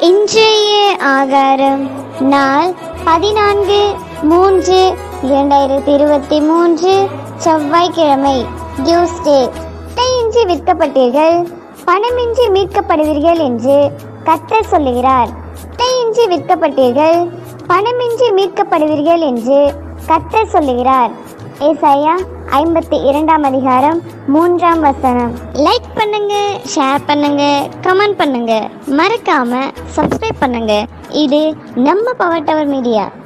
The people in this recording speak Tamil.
இன்றைய ஆகாரம் நாள் பதினான்கு மூன்று இரண்டாயிரத்தி இருபத்தி மூன்று செவ்வாய்க்கிழமை டியூஸ்டே இன்றி விற்கப்பட்டீர்கள் பணமின்றி மீட்கப்படுவீர்கள் என்று கர்த்தர் சொல்லுகிறார் இன்றி விற்கப்பட்டீர்கள் பணமின்றி மீட்கப்படுவீர்கள் என்று கர்த்தர் சொல்லுகிறார் ஏசாயா ஐம்பத்தி இரண்டாம் அதிகாரம் மூன்றாம் வசனம் லைக் பண்ணுங்க ஷேர் பண்ணுங்க கமெண்ட் பண்ணுங்க மறக்காம சப்ஸ்கிரைப் பண்ணுங்க இது நம்ம பவர் டவர் மீடியா